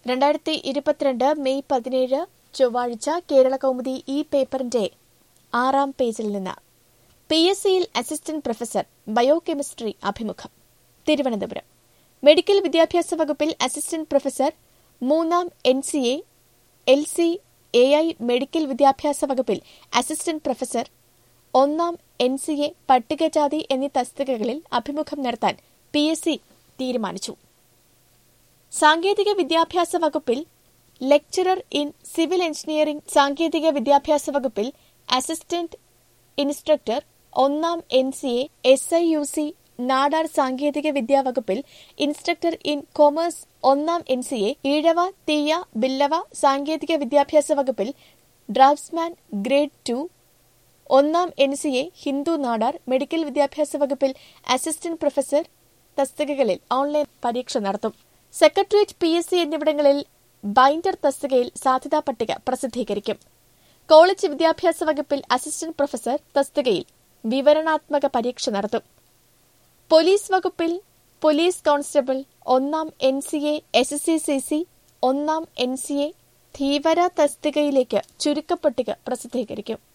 രണ്ടായിരത്തി ഇരുപത്തിരണ്ട് മെയ് പതിനേഴ് ചൊവ്വാഴ്ച കേരള കൗമുദി ഈ പേപ്പറിന്റെ ആറാം പേജിൽ നിന്ന് പി എസ് സിയിൽ അസിസ്റ്റന്റ് പ്രൊഫസർ ബയോകെമിസ്ട്രി അഭിമുഖം തിരുവനന്തപുരം മെഡിക്കൽ വിദ്യാഭ്യാസ വകുപ്പിൽ അസിസ്റ്റന്റ് പ്രൊഫസർ മൂന്നാം N C A L C A I medical വിദ്യാഭ്യാസ വകുപ്പിൽ അസിസ്റ്റന്റ് പ്രൊഫസർ ഒന്നാം എൻ സി എ പട്ടികജാതി എന്നീ തസ്തികകളിൽ അഭിമുഖം നടത്താൻ പി എസ് സി തീരുമാനിച്ചു സാങ്കേതിക വിദ്യാഭ്യാസ വകുപ്പിൽ ലെക്ചറർ ഇൻ സിവിൽ എഞ്ചിനീയറിംഗ് സാങ്കേതിക വിദ്യാഭ്യാസ വകുപ്പിൽ അസിസ്റ്റന്റ് ഇൻസ്ട്രക്ടർ ഒന്നാം N C A S I U C Nadar സാങ്കേതിക വിദ്യാ വകുപ്പിൽ ഇൻസ്ട്രക്ടർ ഇൻ കൊമേഴ്സ് ഒന്നാം N C A Ezhava Thiyya Billava സാങ്കേതിക വിദ്യാഭ്യാസ വകുപ്പിൽ ഡ്രാഫ്റ്റ്സ്മാൻ ഗ്രേഡ് ടു ഒന്നാം N C A Hindu Nadar medical വിദ്യാഭ്യാസ വകുപ്പിൽ അസിസ്റ്റന്റ് പ്രൊഫസർ തസ്തികകളിൽ ഓൺലൈൻ പരീക്ഷ നടത്തും സെക്രട്ടേറിയറ്റ് പി എസ് സി എന്നിവിടങ്ങളിൽ ബൈൻഡർ തസ്തികയിൽ സാധ്യതാ പട്ടിക പ്രസിദ്ധീകരിക്കും കോളേജ് വിദ്യാഭ്യാസ വകുപ്പിൽ അസിസ്റ്റന്റ് പ്രൊഫസർ തസ്തികയിൽ വിവരണാത്മക പരീക്ഷ നടത്തും പോലീസ് വകുപ്പിൽ പോലീസ് കോൺസ്റ്റബിൾ ഒന്നാം N C A S C C C സി ഒന്നാം എൻ സി എ ധീവര തസ്തികയിലേക്ക് ചുരുക്കപ്പട്ടിക പ്രസിദ്ധീകരിക്കും